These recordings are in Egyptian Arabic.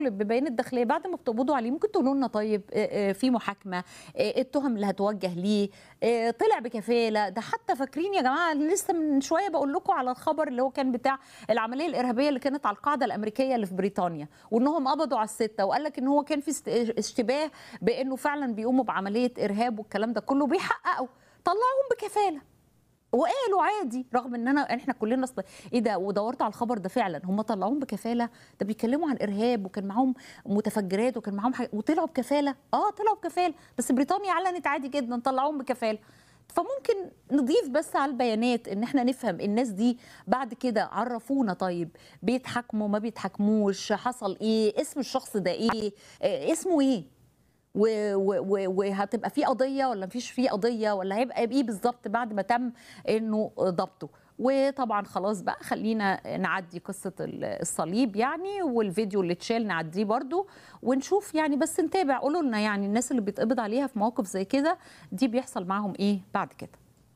ببيان الداخليه بعد ما بتقبضوا عليه ممكن تقولوا لنا طيب آه، آه، في محاكمه آه، التهم اللي هتوجه ليه آه، طلع بكفاله ده حتى فاكرين يا جماعه لسه من شويه بقول لكم على الخبر اللي هو كان بتاع العمليه الارهابيه اللي كانت على القاعده الامريكيه اللي في بريطانيا وانهم قبضوا على السته وقال لك ان هو كان في است- اشتباه بانه فعلا بيقوموا بعمليه ارهاب والكلام ده كله بيحققوا طلعوهم بكفاله وقالوا عادي رغم ان انا احنا كلنا اصل ايه ده ودورت على الخبر ده فعلا هم طلعوهم بكفاله ده بيتكلموا عن ارهاب وكان معاهم متفجرات وكان معاهم حاجة وطلعوا بكفاله اه طلعوا بكفاله بس بريطانيا اعلنت عادي جدا طلعوهم بكفاله فممكن نضيف بس على البيانات ان احنا نفهم الناس دي بعد كده عرفونا طيب بيتحاكموا ما بيتحاكموش حصل ايه اسم الشخص ده ايه آه، اسمه ايه و- و- و- وهتبقى في قضيه ولا مفيش في قضيه ولا هيبقى ايه بالظبط بعد ما تم انه ضبطه وطبعا خلاص بقى خلينا نعدي قصه ال- الصليب يعني والفيديو اللي اتشال نعديه برضو ونشوف يعني بس نتابع قولوا لنا يعني الناس اللي بيتقبض عليها في مواقف زي كده دي بيحصل معاهم ايه بعد كده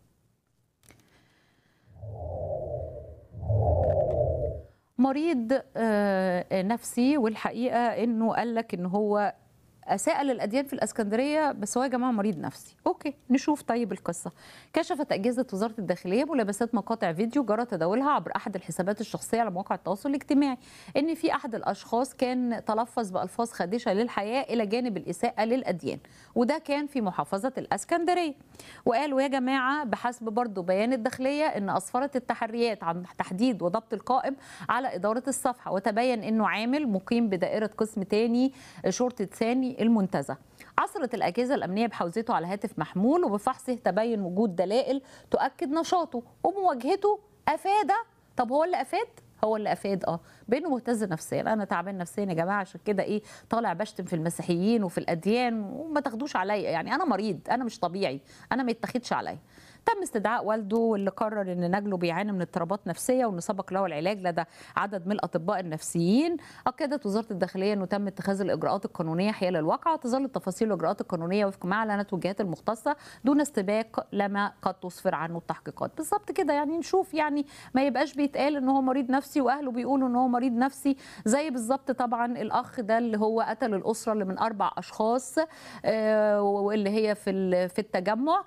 مريض آه، نفسي والحقيقه انه قال لك ان هو اساء للاديان في الاسكندريه بس هو يا جماعه مريض نفسي اوكي نشوف طيب القصه كشفت اجهزه وزاره الداخليه ملابسات مقاطع فيديو جرى تداولها عبر احد الحسابات الشخصيه على مواقع التواصل الاجتماعي ان في احد الاشخاص كان تلفظ بالفاظ خادشه للحياه الى جانب الاساءه للاديان وده كان في محافظه الاسكندريه وقالوا يا جماعه بحسب برضو بيان الداخليه ان اسفرت التحريات عن تحديد وضبط القائم على اداره الصفحه وتبين انه عامل مقيم بدائره قسم تاني شرطه ثاني المنتزه عثرت الاجهزه الامنيه بحوزته على هاتف محمول وبفحصه تبين وجود دلائل تؤكد نشاطه ومواجهته افاد طب هو اللي افاد هو اللي افاد اه بانه مهتز نفسيا انا تعبان نفسيا يا جماعه عشان كده ايه طالع بشتم في المسيحيين وفي الاديان وما تاخدوش عليا يعني انا مريض انا مش طبيعي انا ما يتاخدش عليا تم استدعاء والده واللي قرر ان نجله بيعاني من اضطرابات نفسيه وان سبق له العلاج لدى عدد من الاطباء النفسيين اكدت وزاره الداخليه انه تم اتخاذ الاجراءات القانونيه حيال الواقعه تظل التفاصيل الاجراءات القانونيه وفق ما اعلنت الجهات المختصه دون استباق لما قد تسفر عنه التحقيقات بالظبط كده يعني نشوف يعني ما يبقاش بيتقال ان هو مريض نفسي واهله بيقولوا ان هو مريض نفسي زي بالظبط طبعا الاخ ده اللي هو قتل الاسره اللي من اربع اشخاص آه، واللي هي في ال- في التجمع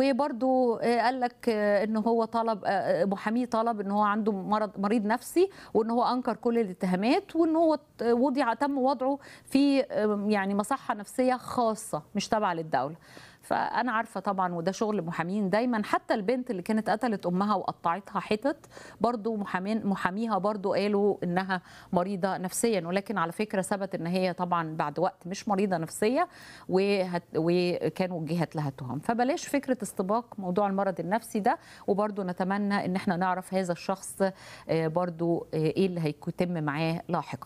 وبرده قال لك آه، ان هو طلب آه، محاميه طلب ان هو عنده مرض مريض نفسي وان هو انكر كل الاتهامات وان هو ت- وضع تم وضعه في آه، يعني مصحه نفسيه خاصه مش تابعه للدوله فانا عارفه طبعا وده شغل محامين دايما حتى البنت اللي كانت قتلت امها وقطعتها حتت برضو محامين محاميها برضو قالوا انها مريضه نفسيا ولكن على فكره ثبت ان هي طبعا بعد وقت مش مريضه نفسيه وهت وكان وجهت لها تهم فبلاش فكره استباق موضوع المرض النفسي ده وبرضو نتمنى ان احنا نعرف هذا الشخص آه، برضو آه، ايه اللي هيتم معاه لاحقا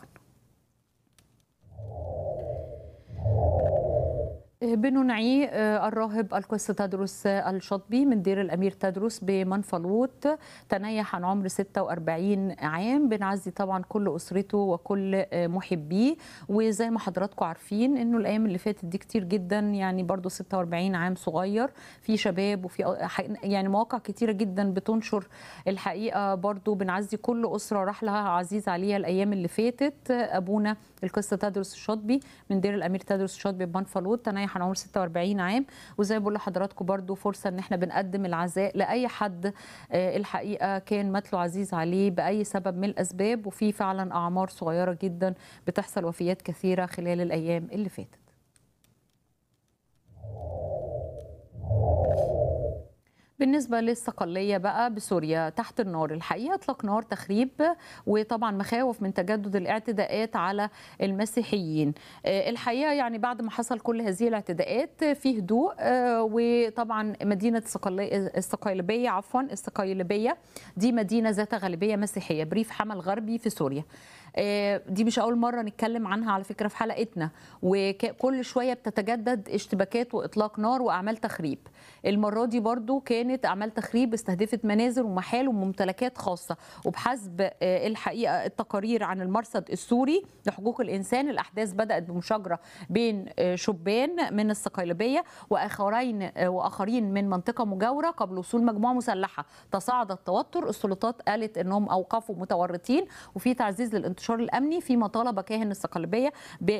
بننعي آه، الراهب القس تدرس الشطبي من دير الأمير تدرس بمنفلوط تنيح عن عمر 46 عام بنعزي طبعا كل أسرته وكل آه، محبيه وزي ما حضراتكم عارفين إنه الأيام اللي فاتت دي كتير جدا يعني برضو 46 عام صغير في شباب وفي يعني مواقع كتيرة جدا بتنشر الحقيقة برضو بنعزي كل أسرة راح لها عزيز عليها الأيام اللي فاتت أبونا القصة تدرس الشاطبي من دير الأمير تدرس الشاطبي بمنفلوط تنيح عن عمر 46 عام وزي ما بقول لحضراتكم برضو فرصة إن احنا بنقدم العزاء لأي حد آه، الحقيقة كان مات له عزيز عليه بأي سبب من الأسباب وفي فعلا أعمار صغيرة جدا بتحصل وفيات كثيرة خلال الأيام اللي فاتت بالنسبة للصقلية بقى بسوريا تحت النار الحقيقة اطلق نار تخريب وطبعا مخاوف من تجدد الاعتداءات على المسيحيين آه، الحقيقة يعني بعد ما حصل كل هذه الاعتداءات في هدوء آه، وطبعا مدينة الصقلية الصقيلبية عفوا الصقيلبية دي مدينة ذات غالبية مسيحية بريف حما الغربي في سوريا آه، دي مش أول مرة نتكلم عنها على فكرة في حلقتنا وكل شوية بتتجدد اشتباكات وإطلاق نار وأعمال تخريب المرة دي برضو كانت أعمال تخريب استهدفت منازل ومحال وممتلكات خاصة وبحسب آه، الحقيقة التقارير عن المرصد السوري لحقوق الإنسان الأحداث بدأت بمشاجرة بين آه، شبان من الصقيلبية وآخرين آه، وآخرين من منطقة مجاورة قبل وصول مجموعة مسلحة تصاعد التوتر السلطات قالت أنهم أوقفوا متورطين وفي تعزيز للانتشار المستشار الامني فيما طالب كاهن الصقليبيه